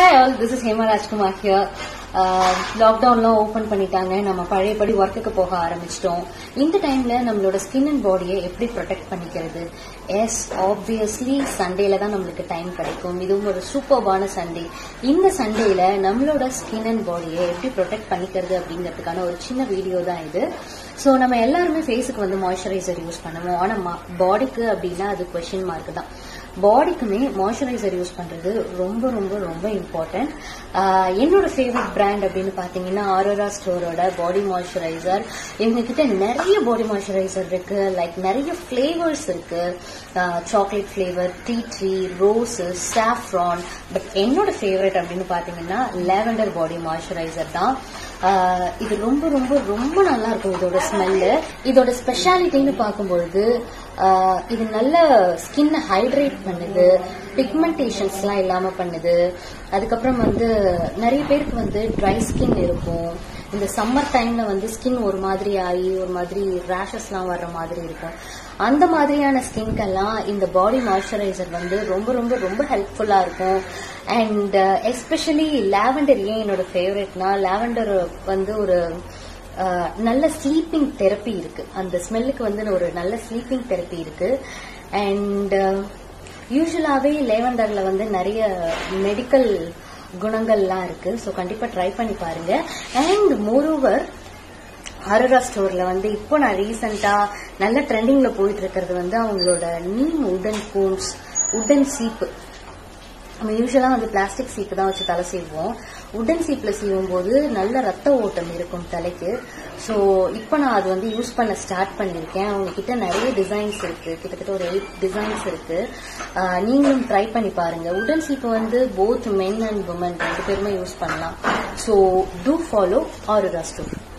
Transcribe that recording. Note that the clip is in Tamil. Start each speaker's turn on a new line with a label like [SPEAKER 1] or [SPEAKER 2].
[SPEAKER 1] hi all this is Hema Rajkumar here லாக்டவுன்லாம் ஓப்பன் பண்ணிட்டாங்க நம்ம பழையபடி ஒர்க்குக்கு போக ஆரம்பிச்சிட்டோம் இந்த டைம்ல நம்மளோட ஸ்கின் அண்ட் பாடியை எப்படி ப்ரொடெக்ட் பண்ணிக்கிறது எஸ் ஆப்வியஸ்லி சண்டேல தான் நம்மளுக்கு டைம் கிடைக்கும் இதுவும் ஒரு சூப்பர்பான சண்டே இந்த சண்டேல நம்மளோட ஸ்கின் அண்ட் பாடியை எப்படி ப்ரொடெக்ட் பண்ணிக்கிறது அப்படிங்கிறதுக்கான ஒரு சின்ன வீடியோ தான் இது ஸோ நம்ம எல்லாருமே ஃபேஸுக்கு வந்து மாய்ஸ்சரைசர் யூஸ் பண்ணுவோம் ஆனால் பாடிக்கு அப்படின்னா அது கொஷின் மார்க் தான் பாடிக்குமே மாய்ஸ்சரைசர் யூஸ் பண்றது ரொம்ப ரொம்ப ரொம்ப இம்பார்ட்டன்ட் என்னோட ஃபேவரட் பிராண்ட் அப்படின்னு பாத்தீங்கன்னா ஆரோரா ஸ்டோரோட பாடி மாய்ஸ்சரைசர் இவங்க கிட்ட நிறைய பாடி மாய்ஸ்சரைசர் இருக்கு லைக் நிறைய ஃபிளேவர்ஸ் இருக்கு chocolate flavour tea tree rose saffron but என்னோட ஃபேவரட் அப்படின்னு பாத்தீங்கன்னா லேவெண்டர் பாடி மாய்ஸ்சரைசர் தான் ஆஹ் இது ரொம்ப ரொம்ப ரொம்ப நல்லா இருக்கும் இதோட ஸ்மெல்லு இதோட ஸ்பெஷாலிட்டின்னு பார்க்கும்பொழுது ஆஹ் இது நல்ல ஸ்கின்னை ஹைட்ரேட் பண்ணுது பிக்மெண்டேஷன்ஸ்லாம் இல்லாம பண்ணுது அதுக்கப்புறம் வந்து நிறைய பேருக்கு வந்து ட்ரை ஸ்கின் இருக்கும் இந்த சம்மர் டைம்ல வந்து ஸ்கின் ஒரு மாதிரி ஆகி ஒரு மாதிரி ரேஷஸ்லாம் வர்ற மாதிரி இருக்கும் அந்த மாதிரியான ஸ்கின்க்கெல்லாம் இந்த பாடி மாய்ஸ்சரைசர் வந்து ரொம்ப ரொம்ப ரொம்ப ஹெல்ப்ஃபுல்லா இருக்கும் அண்ட் எஸ்பெஷலி லாவெண்டர் ஏன் என்னோட ஃபேவரட்னா லாவெண்டர் வந்து ஒரு அஹ், நல்ல ஸ்லீப்பிங் தெரப்பி இருக்கு அந்த ஸ்மெல்லுக்கு வந்து ஒரு நல்ல ஸ்லீப்பிங் தெரப்பி இருக்கு அண்ட் யூஸ்வலாவே லேவெண்டர்ல வந்து நிறைய மெடிக்கல் குணங்கள்லாம் இருக்கு ஸோ கண்டிப்பா ட்ரை பண்ணி பாருங்க அண்ட் மோரோவர் ஹரரா ஸ்டோர்ல வந்து இப்போ நான் ரீசெண்டா நல்ல ட்ரெண்டிங்ல போயிட்டு இருக்கிறது வந்து அவங்களோட நீம் உடன் கூன்ஸ் உடன் சீப்பு நம்ம யூஸ்வலா வந்து பிளாஸ்டிக் சீப்பு தான் வச்சு தலை சீவுவோம் உடன் சீப்ல சீவும் போது நல்ல ரத்த ஓட்டம் இருக்கும் தலைக்கு ஸோ இப்போ நான் அது வந்து யூஸ் பண்ண ஸ்டார்ட் பண்ணியிருக்கேன் அவங்க கிட்ட நிறைய டிசைன்ஸ் இருக்கு கிட்டத்தட்ட ஒரு எயிட் டிசைன்ஸ் இருக்கு ஆஹ் நீங்களும் ட்ரை பண்ணி பாருங்க உடன் சீப்பு வந்து போத் மென் அண்ட் உமன் ரெண்டு பேருமே யூஸ் பண்ணலாம் so do follow or store